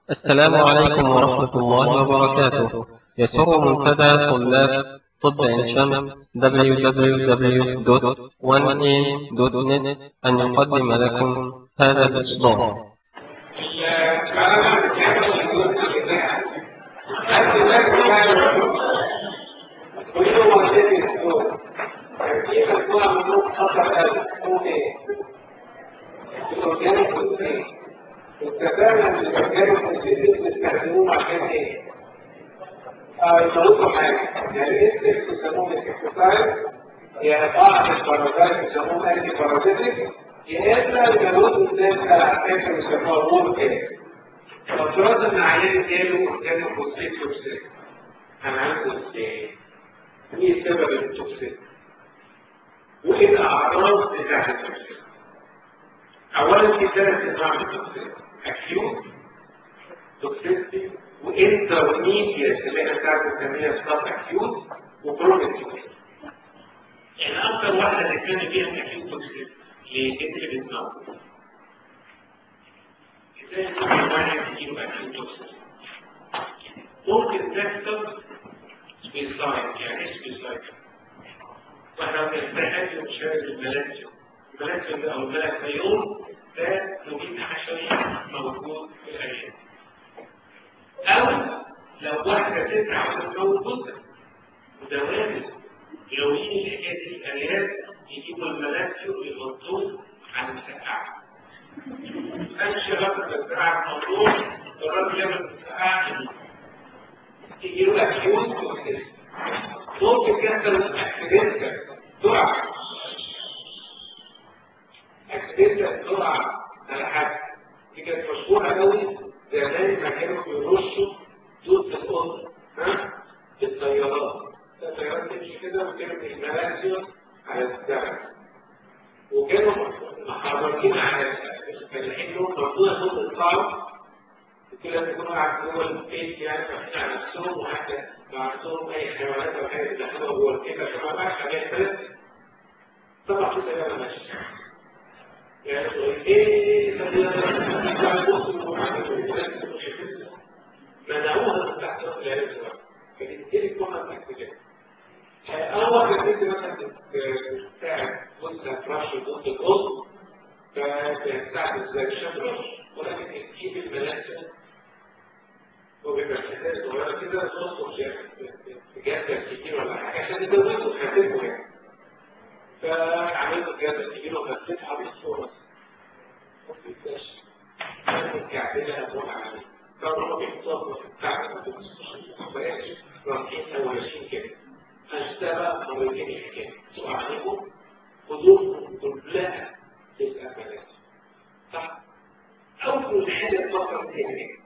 السلام عليكم ورحمة الله وبركاته يسر منتدى طلاب طب عين شمس www.1am.net أن يقدم لكم هذا الإصدار الكلام كان يقول كده بس بس كل واحد يقول كيف تكون ممنوع خطر قوي هو ايه؟ الاورجانيك فوسفيت والتفاهم الاورجانيك فوسفيت بنستخدموه عشان ايه؟ يموتوا حاجه يعني ايه يسموه الاكسسايز يا بعض البارازايت يسموه انتي بارازيتك يا اما يموتوا الناس على حاجه يسموها مور كده فافرض ان عيان جاله اورجانيك فوسفيت توكسيك هنعالجه ازاي؟ ايه سبب التوكسيك؟ وايه الاعراض بتاعت التوكسيك؟ اولا في ثلاث انواع من التوكسيك اكيوت توكسيستي وانترميديت اللي احنا بتاعت بنسميها ستاف اكيوت وكرونيك توكسيك يعني اكتر واحده نتكلم فيها الاكيوت توكسيك ليه؟ انت اللي بتنور ازاي الواحد يجيله اكيوت توكسيك ممكن تحصل سبيسايد يعني ايه سبيسايد؟ واحنا بنستحق مشاهد الملاجئ الملاجئ او الملك يوم ده مبيد حشري موجود في العيان او لو واحده تسعى وتتجوز جثه وده وارد لو ايه الحكايه دي الاليات يجيبوا الملاجئ ويحطوه على المسقعه امشي غير المسقعه الموضوع الراجل يعمل المسقعه تيجي له اكيوت ممكن يحصل اكسيدنتال تقع اكسيدنتال تقع على حد دي كانت مشهوره قوي زمان ما كانوا بيرشوا دوت القطن ها بالطيارات الطيارات تمشي كده وكانت المنازل على الزرع وكانوا محركين على الفلاحين دول برضه ياخدوا يطلعوا كده يكونوا قاعد جوه البيت يعني فاحنا على نفسهم وحتى لو عندهم اي حيوانات او حاجه يدخلوها جوه البيت عشان ما يبقاش حاجات ثلاث طبعا في سياره ماشيه يعني ايه منعوها من تحت رأس العيال فبالتالي كنا محتاجين اول ما تيجي مثلا بتاع وانت ترش ضد القط فبتستعمل زي الشبرش ولكن تجيب الملاسه وبيبقى حساسية صغيرة كده تصدق في جهاز كتير ولا حاجة عشان يزودوا خفيفه يعني فعملت جهاز كتير وخفيت حبيب صورة ما بيبقاش الكعبلة هتروح عليه فروحوا بيحطوها في الكعبة ما بيبقاش رايحين أو ماشيين كده أشتبه مرتين الحكاية تقع عليكم خدوهم كلها تبقى بلاش صح؟ أول حاجة تفكر فيها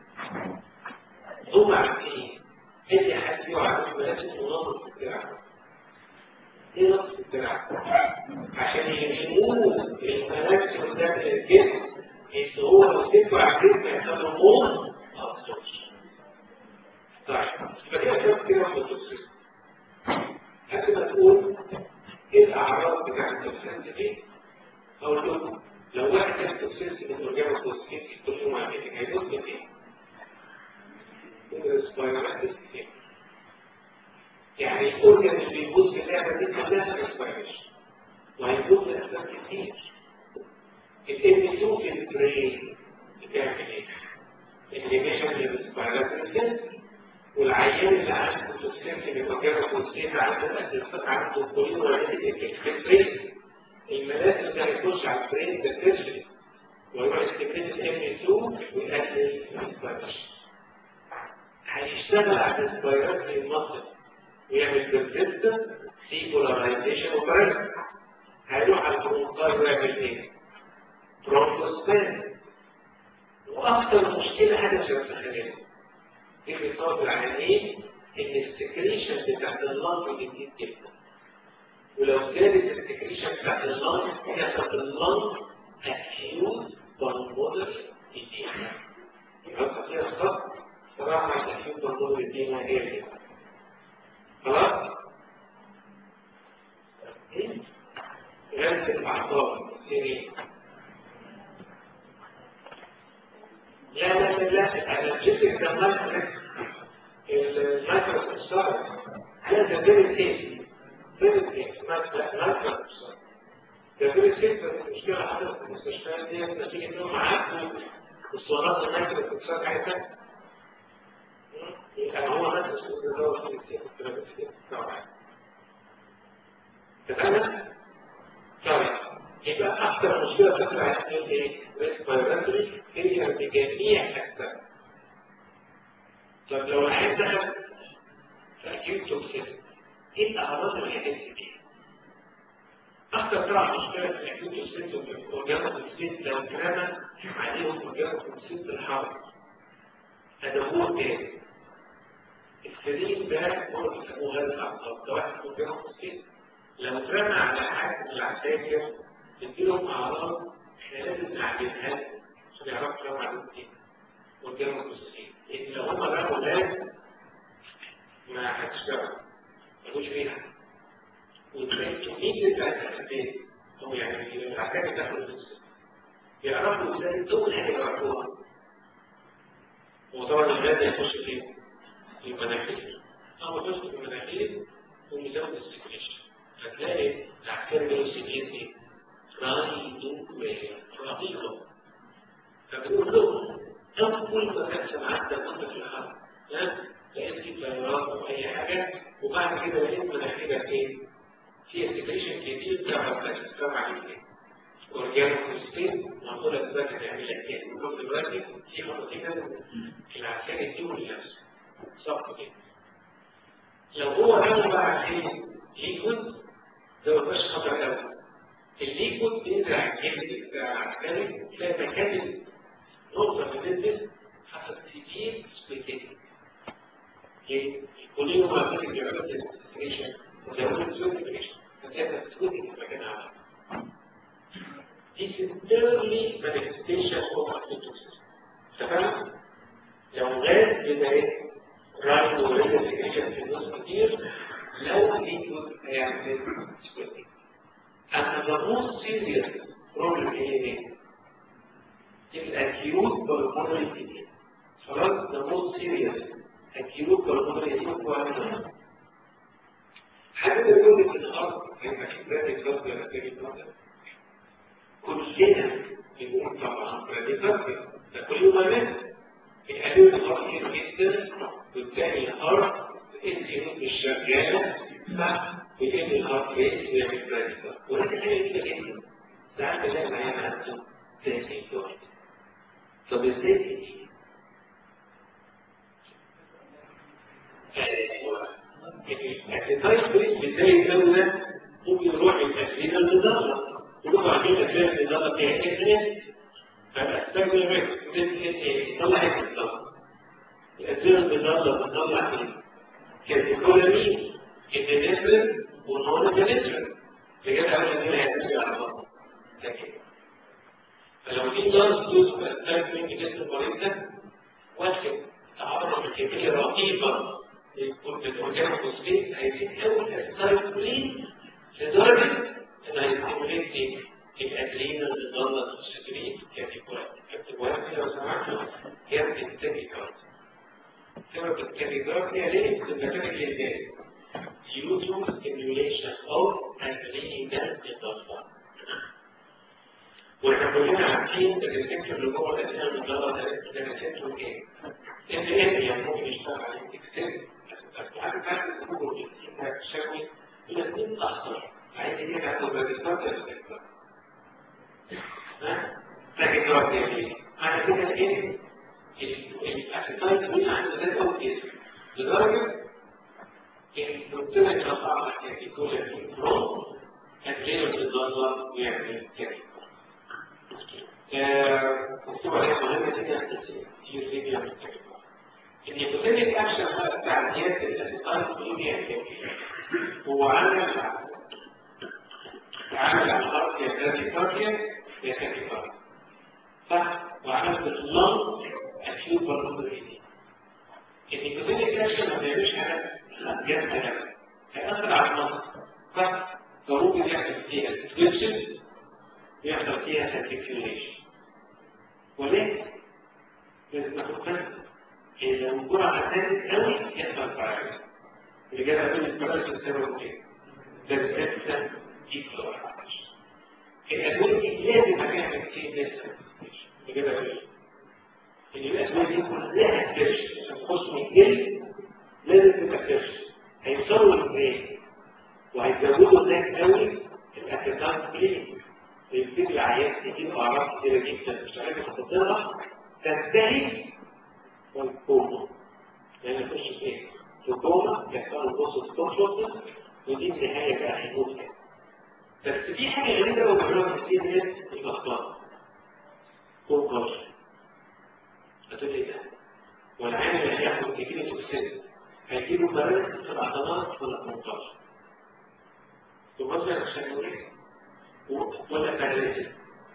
هم عارفين اي حد يقع لازم ينظف الدراع ايه نظف الدراع عشان يهموه الملابس قدام الجسم ان هو لو سيبه على الجسم يحصل له موت ما تصورش طيب فدي اسباب كده في التوكسين قبل ما تقول ايه الاعراض بتاعت التوكسين دي اقول لكم لو واحد كان توكسين من اورجانو توكسين في التوكسين معدتك هيدوس من ايه؟ يعني الأورجن اللي بيبوظ في اللعبة دي كلها ما يسمعش وهيبوظ لأسباب كتير الام 2 في البرين بتعمل ايه؟ الليميشن للسبايرال والعيان اللي عنده توكسين من مكانه توكسين عنده اساسات عنده كولين وريدي في البرين الملازم ده هيخش على البرين ده ترشي ويروح يستخدم الام 2 ويقلل السبايرال هيشتغل على السبايرات في المصل ويعمل persistent depolarization operation هيروح على البرونكاي ويعمل ايه؟ برونكوسبان واكثر مشكله حاجه في الخلايا دي بتطول على ايه؟ ان السكريشن بتاعت اللنج جديد جدا ولو زادت السكريشن بتاعت اللنج يحصل اللنج اكيوت بالمودر جديد يبقى فيها الصدر صراحة التحكيم تنظر الدين هي خلاص؟ غلط الأعصاب يعني لا لا لا الانرجيتك ده مايكرو المايكرو كونسار هذا فيري سيف فيري سيف مايكرو كونسار ده فيري سيف المشكله حصلت في المستشفيات دي نتيجه انهم عدوا الصورات المايكرو كونسار بتاعتها يعني هو نفس الدواء فيري سيف فيري سيف طبعا تمام؟ طيب يبقى أكثر مشكلة تطلع من إيه؟ ريسبيراتوري هي بجميع أجزاء. طب لو العين دخل في أكيوت توكسين إيه الأعراض اللي هتحس بيها؟ أكثر طبعا مشكلة في الأكيوت توكسين والأورجانو توكسين لو كان عليهم أورجانو توكسين في الحرب. هذا هو تاني. السليم ده هو بيسموه غاز الأعصاب، ده واحد أورجانو توكسين. لو اترمى على حد من العساكر تديلهم اعراض احنا لازم نعلمها لهم عشان يعرفوا يرموا عليهم ايه قدام المسلمين لان لو هم رموا غاز ما حدش جرب ملوش فيها وتلاقي كمية بتاعت البيت هم يعني العساكر دخلوا في السجن يعرفوا ازاي اول حاجه يعرفوها وطبعا الغاز يخش فين؟ في المناخير اول ما يدخل في المناخير هم يزود السكريشن هتلاقي العسكري بيوصل ايه؟ رهيب رهيبة فبيقول له أول ما تحصل عندك وأنت في الحرب لقيت في طيارات أو أي حاجة وبعد كده لقيت مناخيرك إيه؟ في سكريشن كتير تعرف تتكلم عليه ورجعنا في السين وأقول لك دلوقتي تعمل لك إيه؟ وكل دلوقتي في خطوتين لازم العسكري يديهم لنفسه صح كده لو هو رمى بقى عليه ليكويد ده ما بقاش خطر قوي الليكويد بينزل على الجلد بتاع العسكري تلاقي مكان نقطة بتنزل حسب كتير سبيتين ليه؟ كلهم عارفين بيعملوا ديسكريشن وبيعملوا ديسكريشن فتلاقي بتسكوتي في مكان عام This is early manifestation of activities. تمام؟ لو غاز يبقى ايه؟ رايد وريد ديسكريشن في النص كتير لو ليكويد هيعمل سبيتين أما the most serious problem هي الأكيوت بالمونري ديزيز خلاص the most serious أكيوت بالمونري ديزيز هو أنا حاجة يقول لك الأرض هيبقى في ذات الجوز ولا في الجوز كلنا بنقول طبعا براديكال ده كل يوم منه الألوان الأرض كده جدا وبالتالي الأرض انت مش شغالة صح بجانب الهارت ريت بيعمل براديكال ولكن حاجة كده جدا ساعات بلاقي معايا عنده 30 دولار طب ازاي دي؟ ايوه التايب بريد ازاي الجو ده ممكن يروح التكليل المضلة كلكم عارفين التكليل المضلة فيها كده فالاسباب دي طلع ايه بالظبط؟ الاسباب المضلة بتطلع ايه؟ كالكولامين النيترين والنون النيترين بجد اول اثنين هيتفقوا على بعض فلو في ضغط دوز فالتاك من جسم المريض ده واحد تعرض لكمية رهيبة للأورجان فوسفيت هيزيد أول السايكلين لدرجة إنه هيستيموليت إيه؟ الأدرينا اللي ضلت في السكرين كاتيكوات كاتيكوات لو سمحتوا هي بتتكيكات سبب الكاتيكوات هي ليه؟ بتتكيك للجاي due to stimulation of adrenal glands واحنا كلنا عارفين الريسبتور اللي جوه الادرينال المضلة ده ريسبتور ايه؟ ان ايه يعني ممكن يشتغل على الاكتساب عارف عارف الجوجل انت تشوي الاثنين اخضر عايز يجيب عنده الريسبتور ريسبتور ها؟ لكن دلوقتي يعني معنى كده ايه؟ الابيتايت مش عنده ده او جسم لدرجه ان ربنا يقطع لك يقول لك الفرون ادرينال المضلة ويعمل كده مكتوبة هي مهمة جدا في الفيديو النيكوتينيك اكشن بقى بتاع ديت الاسيتايل كولينيا هو عامل عامل على الارض يا براديكارديا يا كاتيكارديا صح وعامل في اللنج اكيوت بالمونري النيكوتينيك اكشن ما بيعملش حاجه لا بيعمل حاجه هيأثر على المنطق صح فممكن يحصل فيها سويتشز يحصل فيها سيركيوليشن ولكن لازم ناخد بالنا لو الجرعه زادت قوي يحصل فراغ اللي جاي من الفراغ السبب ايه؟ ده الكبسه دي الادويه دي لازم عليها كتير لازم كده الادويه دي كلها كرش خصم الجلد لازم تبقى كرش هيصور ازاي وهيزودوا هناك قوي الاتيتان كلينيك يبتدي العيان تجيب اعراض كتيره جدا مش عارف خطيرها تنتهي والكوما يعني يخش في ايه؟ في كوما يحصل بص ستوب ودي النهايه بقى هيموت يعني بس في حاجه غريبه قوي بيعملوها كتير ناس الاخطاء كونكشن هتقول ايه ده؟ والعين اللي هياخد كبير في السن هيجيبوا برد في العضلات ولا 18 تبصر عشان ايه؟ ولا باراليتيك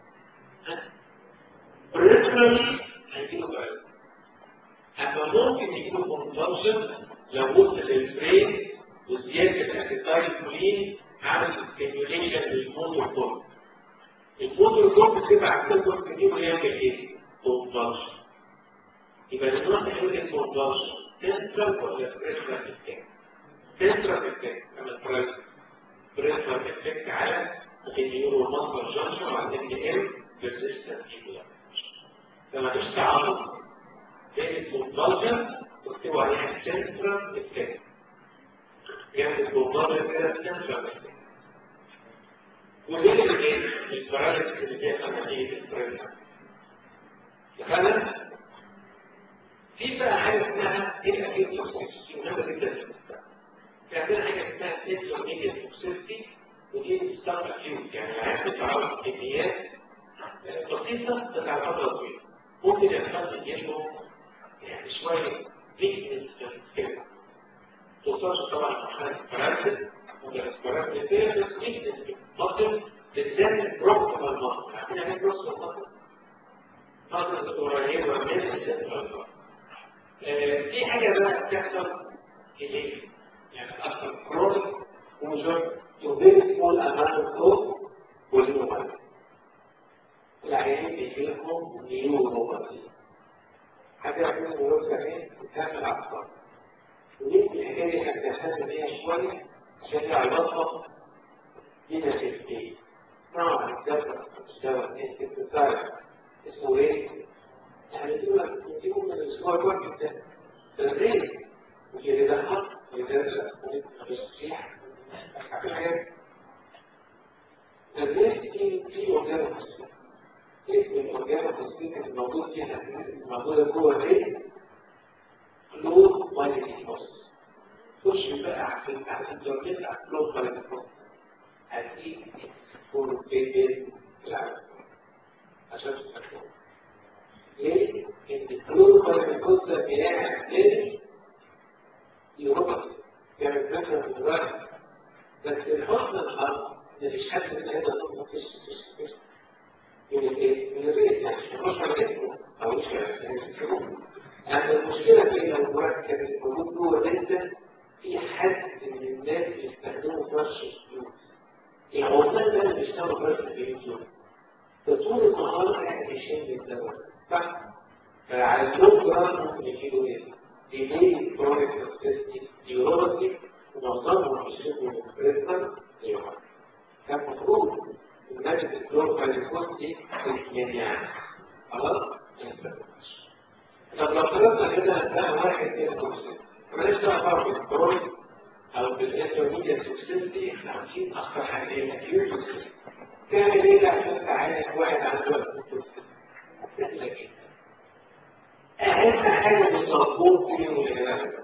بريفرالي هيجيبوا برد اما ممكن يجيبوا كونكشن لو وصل للبرين وزياده الابيتايت كولين عمل ستيميوليشن للموتور كورب الموتور كورب بتبقى عندكم كتير ويعمل ايه؟ كونفرشن يبقى دلوقتي هيقول لك كونفرشن سنترال ولا بريفرال افكت؟ سنترال افكت اما البرايس بريفرال افكت على النيورو ماسل جانكشن وعلى الام دي ام ريزيستنت فما فيش تعارض بين الكونفرشن واكتبوا عليها سنترال افكت يعني الكونفرشن كده سنترال افكت ودي اللي البرامج اللي بيحصل نتيجه البريفرال فعلا في بقى حاجه اسمها ايه اكيد توكسيستي مهمه جدا في عندنا حاجه اسمها سيكسوال ميديا توكسيستي ودي بتستخدم اكيوت يعني العيال بتتعرض لكميات بسيطه بس على فتره طويله ممكن يحصل يجيله يعني شويه ويكنس في السكن توصلش طبعا لمرحله البراسل ولا البراسل فيها بس ويكنس في المصل بالذات بروكسيمال مصل عارفين يعني ايه بروكسيمال مصل؟ مصل قريبه من السنترال في حاجة بقى بتحصل إليه يعني أصلا كرونيك وجود تبين كل أمام الصوت والنوم العيانين بيجيلهم نيوروباثي حاجة يكون نيورو كمان بتعمل الأعصاب ويمكن الحكاية دي هتحتاج بيها شوية عشان هي علاقة بين الشيء نوع من الدواء مستوى انتكتسايد اسمه ايه؟ يعني دول يجيبوا من الاسبوع الواحد ده تدريب ويجي يدخل ويدرس ويصحيح حاجات تدريب في في اورجانو اسم الاورجانو تسبيك الموجود فيها الموجودة جوه ايه؟ فلور بايليكوس خش بقى في تحت الجرنيت على فلور بايليكوس هتجيب فور بيبي العالم عشان تستخدمه ليه؟ ان الفلور بايليكوس ده بيعمل ايه؟ يربط يعني مثلا في الوقت بس الحسن الحظ ان مش حد من هذا الامر فيش فيش فيش من الايه؟ من الريت يعني مش على اسمه او مش على يعني المشكله في لو الوقت كان الموجود جوه لسه في حد من الناس بيستخدموا فرش الفلوس العمال ده اللي بيشتغلوا فرش الفلوس فطول النهار قاعد يشم الدواء صح؟ فعلى اليوم جرام ممكن يجيله ايه؟ ديلي كرونيك توكسيستي ديورولوجي ومعظمهم بيشتغلوا من بريزنر ديورولوجي كان المفروض الناس الدكتور فاليكوس دي تتمنع خلاص؟ طب لو فرضنا كده هتلاقي واحد كده توكسيك ماليش دعوه بقى بالكرونيك او بالانترميديت توكسيستي احنا عارفين اكتر حاجه ايه الاكيوت توكسيستي تعمل ايه عشان تعالج واحد عنده توكسيستي اهم حاجه بيصابوه فيه والعلاج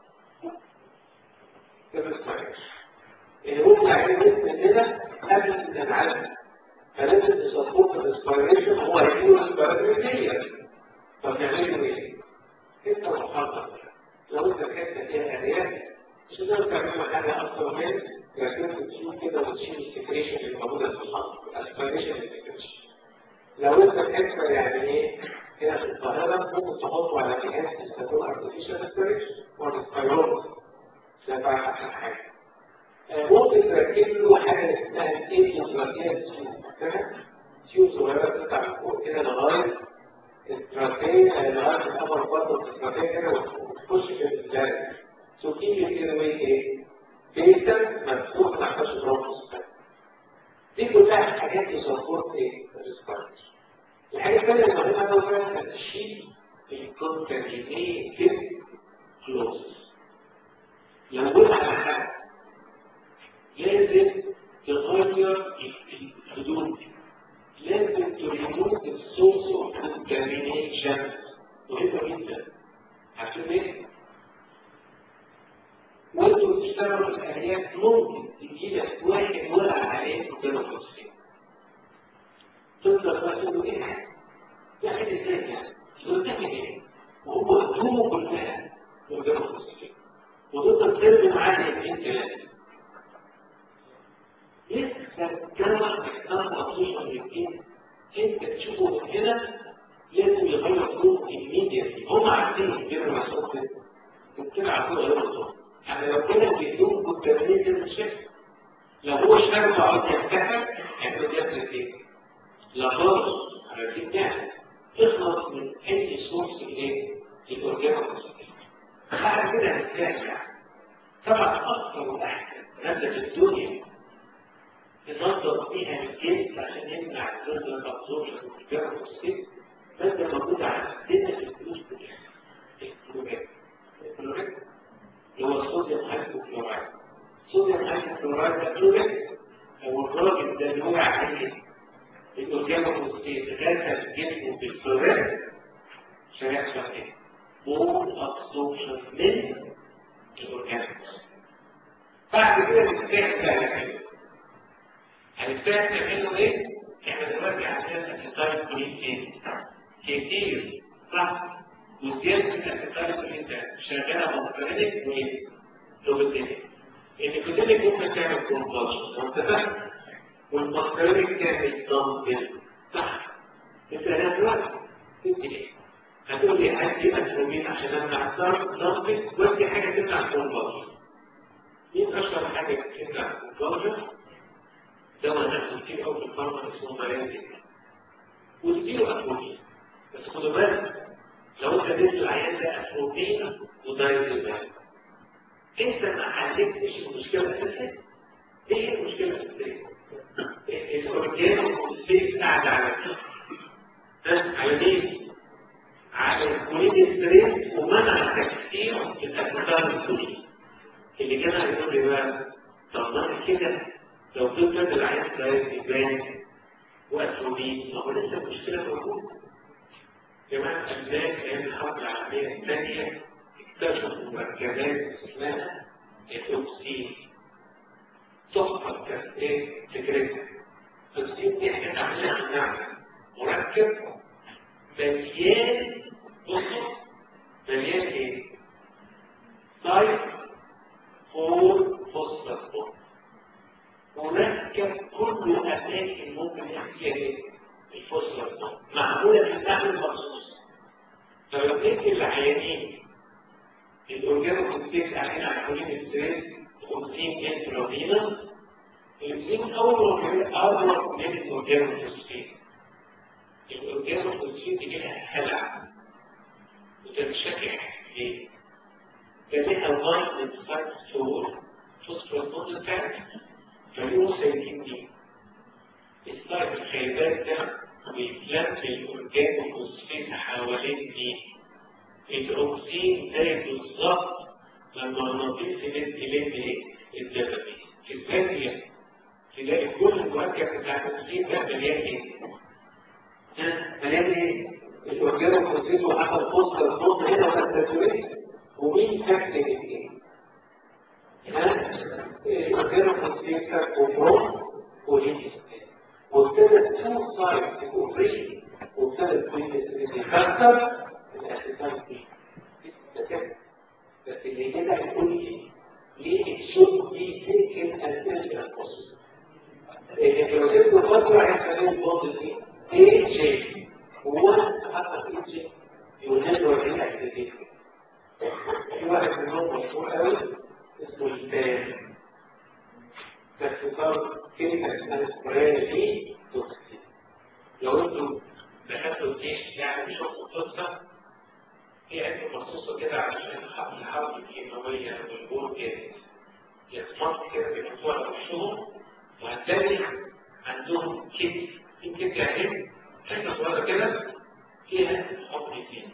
ده مش صحيح اللي هو يعني مثل كده قبل ان نعالج فلازم تصفوه في الاسبيريشن هو هيكون اسبيريشن طب نعمله ايه؟ انت محضر لو انت كانت فيها اليات مش هتقدر تعمل حاجه اكتر من لكن تشيل كده وتشيل السكريشن اللي موجوده في الحصر الاسبيريشن السكريشن لو انت كانت يعني ايه هنا في القاهره ممكن تحطه على جهاز تستخدمه ارتفيشال اسبيريشن والسبيرولوس ده بقى احسن حاجه ممكن تركب له حاجه اسمها الايديوكراتيه تيوب تيوب صغيره بتطلع فوق كده لغايه استراتيجية لغاية الأمر برضه استراتيجية كده وتخش في الدارج سوكيني كده ايه؟ بيتا مفتوح ما عندهاش بروكس دي كلها حاجات يسبورت ايه؟ الريسبيرتوري الحاجة الثانية المهمة هو فعلا تشيل الكونتامينيتد كلوز لو قلنا على حاجة لازم تغير الحدود لازم تريموف السورس اوف كونتامينيشن مهمة جدا عشان ايه؟ وانتوا بتشتغلوا في الآليات ممكن تجي لك واحد ولع عليه قدام الفوسفين تفضل بقى تقول ايه؟ ده حاجة ثانية تقول ده ايه؟ وهو هدومه كلها قدام الفوسفين وتفضل ترمي معاه الاثنين ثلاثة لسه الجامعة محتاج مخصوص الاثنين انت تشوفه من هنا لازم يغير هدومه immediately هم عارفين كده المسؤول كده ممكن عارفين غير الهدوم يعني لو كده بيدوم كنت تعملين كده الشكل لو هو شرط عاوز يفتحك هيبقى بيعمل ايه؟ لا خالص على الفتاح اخلص من اي سورس ايه؟ الاورجانيك بعد كده هتتابع طبعا اكثر واحسن ماده في الدنيا ننظم فيها الجلد عشان يمنع الزلزال الابزوربشن والاورجانيك ماده موجوده عندنا في الفلوس بتاعتنا الكلوريد الكلوريد اللي هو الصوديوم هايبوكلورايد الصوديوم هايبوكلورايد ده كلوريد هو الراجل ده اللي وقع عليه الاورجانوفوسفيت غسل جسمه بالكلوريد عشان يحصل ايه؟ مور ابسوربشن من الاورجانيكس بعد كده نستعمل بقى كده هنستعمل منه ايه؟ احنا دلوقتي عندنا الاسيتايل كولين ايه؟ كتير صح؟ وزيادة الاسيتايل كولين ده شغالة مقترنك وايه؟ لوبتينك النيكوتينيك ممكن تعمل كومباشن لو اتفقنا والمقترنك تعمل دمبل صح؟ انت انا دلوقتي انت ايه؟ هتقول لي عندي اتروبين عشان امنع الضرب دمبل ودي حاجة تمنع كومباشن مين اشهر حاجة تمنع كومباشن؟ دواء نفسه كتير قوي في الفارما اسمه مريض وتديله اتروبين بس خدوا بالك لو انت اديت العيان ده اتروبين ودايزل انت ما حلتش المشكله الاساسيه ايه المشكله الاساسيه؟ الاورجان والسيف قاعد على مين؟ على مين؟ على الكولين ستريس ومنع تكسير الاساسات الكولين اللي كان هيقول لي بقى طب ما كده لو كنت العيان ده يبان واتروبين ما هو لسه المشكله موجوده جماعه الناس ايام الحرب العالميه الثانيه اكتشفوا مركبات اسمها الاكسين تحفه كانت ايه فكرتها الاكسين دي احنا عملناها نعمل مركب مليان بصوا مليان ايه؟ طيب فور فوسفاتون مركب كل اماكن ممكن يحصل فيها ايه؟ الفوسفاتون معموله في التعامل مخصوص فلو انت العيانين الاورجانوفوسفيت قاعدين على كولين ستريس 50 انترافينا الاثنين اول ما اقرب من الاورجانوفوسفيت الاورجانوفوسفيت دي لها هلع وتنشكح ليه؟ ده لها لاين من فور فوسفاتون بتاعت فيقوم سايبين دي السايد الخيبات ده بيتلم الاورجانوفوسفيت حوالين دي الاكسين زي بالظبط لما المغناطيس يلف يلف ايه؟ الدبابيس في الثانية تلاقي كل المركب بتاع الاكسين ده مليان ايه؟ مليان ايه؟ الاورجانوفوسفيت وحصل فوسفور الفوسفور هنا ولا التاتوريت ومين تحت الاثنين؟ ها؟ الاورجانوفوسفيت كوبرون وليس وابتدت تو سايد تبقوا فري وابتدت تتكسر الاساسات دي بس اللي كده هيقول لي ليه الشوط دي تمكن اساس الفصل لو سبت الفترة هيحصل الفصل دي ايه جي هو حتى ايه جي يونان ورقين اكتيفيتي في واحد منهم مشهور قوي اسمه البان بس صار كلمة اسمها سبراي دي توكسين لو انتوا دخلت الجيش يعني شفت القصة في علم مخصوصة كده عشان الحرب الكيماوية والبول جاهز يتمط كده بيحطوها على وشهم وهتلاقي عندهم كت في كت يعني حته صغيره كده فيها حط فيها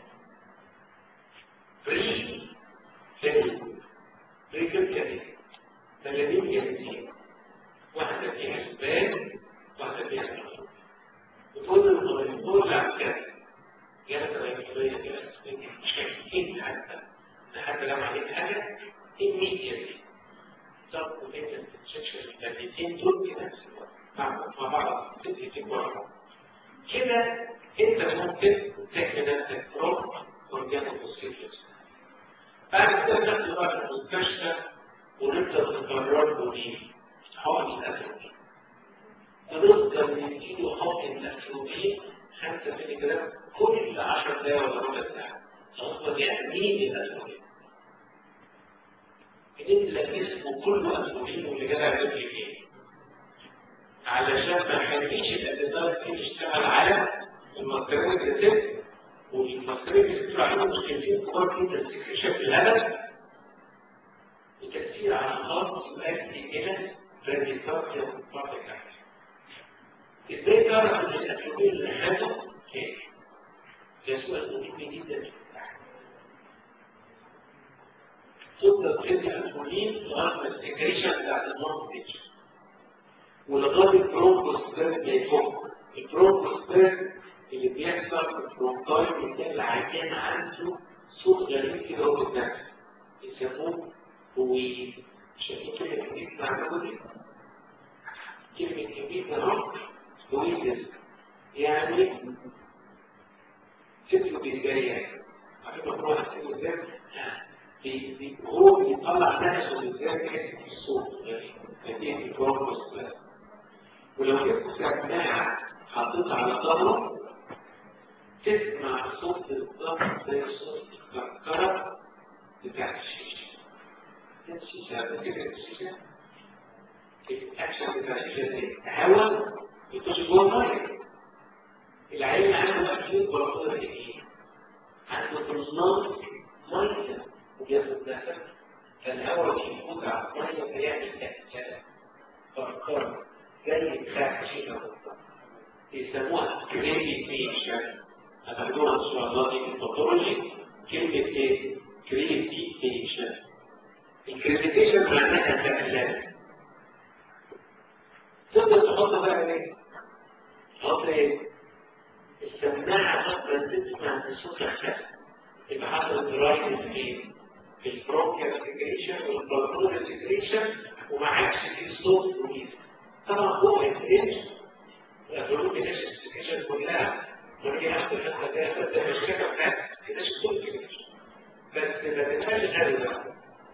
فري فري فري كم كده ثلاثين جنسية واحدة فيها اسبان واحدة فيها مصر وكل المغربون عن كده جالت الغيبية جالت شاكين حتى لحد لما عليك حاجة immediately ضرب وبين الشاشة الثلاثين دول كده مع بعض في بعض كده انت ممكن تعمل نفسك روح اورجانيك بروسيجرز بعد كده تاخد بقى المستشفى ونبدا نقرر ودي حقن الاتروبين نفضل نديله حقن الاتروبين 5 مللي جرام كل 10 دقايق ولا ربع ساعه اصلا يعني مين الاتروبين؟ اللي جسمه كله اتروبين واللي جدع فيه علشان ما يخليش الابيضات دي تشتغل على المصدرين الست والمصدرين اللي بتطلع عليهم مشكلتين كبار جدا استكشاف الهدف وتأثير على الخط يؤدي إلى بريديكارتيا وبارتيكارتيا ازاي تعرف ان الاتروبين اللي خده كيف؟ ده سؤال مهم جدا تفضل تدي اتروبين لغايه ما السكريشن بتاعت النون ولغايه البرونكوسبيرت ما يفك البرونكوسبيرت اللي بيحصل في البرونكاي بتلاقي العيان عنده صوت غريب كده هو بالنفس يسموه هويد شايفين كلمة جديد معناه ايه؟ كلمة جديد اهو هويد يعني ست بيجارية عارفين مقروض ست ازاي؟ هو بيطلع نفسه ازاي كده في الصوت غريب نتيجة البرونكوسبيرت ولو جبت سماعة حطيتها على ظهره تسمع صوت الضغط زي صوت الكركرة بتاع الشيشة الشيشة بتكتب الشيشة الأكشن بتاع الشيشة دي هواء يخش جوه المية العين عنده بقى كتير برضه ايه؟ عنده في النار مية وبياخد نفس فالهواء بيفوت على المية فيعمل تأثير كركرة زي بتاع الشيشة بالظبط يسموها كريميتيشن هتاخدوها ان شاء الله دي في الباثولوجي كلمة ايه؟ كريميتيشن الكريميتيشن معناها تألم تقدر تحط بقى ايه؟ تحط ايه؟ السماعة مثلا تسمع بصوت الخف يبقى حصل درايف في في البرونكيال سكريشن والبلمونال سكريشن وما عادش في صوت ونيس طبعا هو ما يتقلش الظروف دي السكريشن كلها وهي أكثر حتى ده ده مش كده بتاعت كده صوت كده بس ما تبقاش غالبة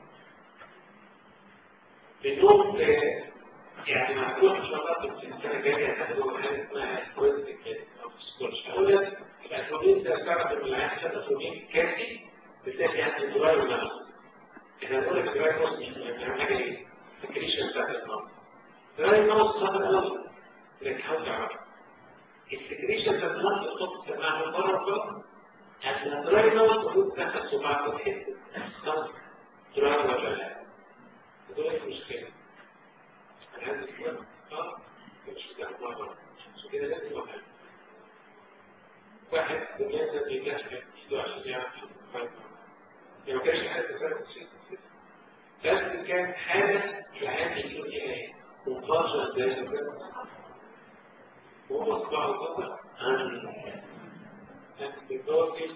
بدون يعني معقول ان شاء الله في السنه الجايه هتاخدوا حاجه اسمها كويز كده او سكولش هقول لك الاتروبين ده تعرف ان العيان خد اتروبين كافي بتلاقي عنده دراي ونفس احنا بنقول لك دراي نوز يعني حاجه ايه؟ الكريشن بتاعت النوم دراي نوز خطر قوي لكن حاول تعرفها السكريشن بتاعت النوم تحط سماعه من بره بره عشان الدراي نوز المفروض تاخد صباعك وتحس صح دراي ولا لا؟ دول المشكله هذا الكلام اه مش بتاع مرة عشان كده لازم واحد واحد بجد بيجهز ايده عشان يعرف لو كانش حد فرق بس كان حاجة العام يكون ايه مقارنة ذلك وهو صباعه طبعا عن الدوكي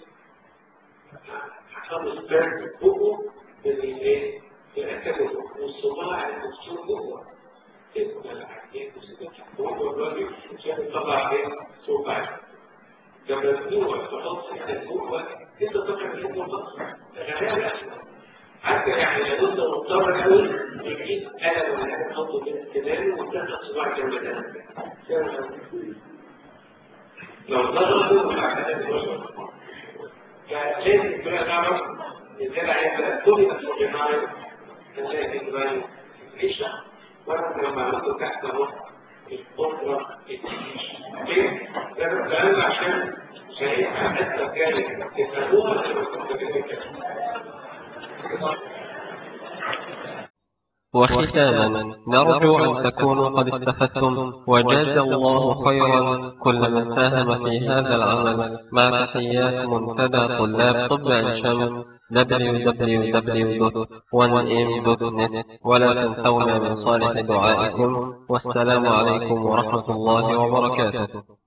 حصل سبرد بقه بالايه بأكله والصباع المكسور جوه اسم الحاجات وهو الراجل عشان طلع عليه صوت عالي لما تنوع تحط كده جوه انت تطلع من النقطه غالبا حتى يعني لو انت مضطر قوي تجيب قلم ولا حاجه تحطه بين السنان وتاخد صباع جنب ده لو ضربت ولا البشر فلازم تبقى تعرف ازاي هيبقى كل الصبيان هتلاقي تبقى ليش وانا لما عملت تحت اهو القدرة التعيش كيف لازم تعمل عشان شايفها حتى كانت تفهموها وختاما نرجو أن تكونوا قد استفدتم وجاز الله خيرا كل من ساهم في هذا العمل مع تحيات منتدى طلاب طب عين شمس www.1m.net ولا تنسونا من صالح دعائكم والسلام عليكم ورحمة الله وبركاته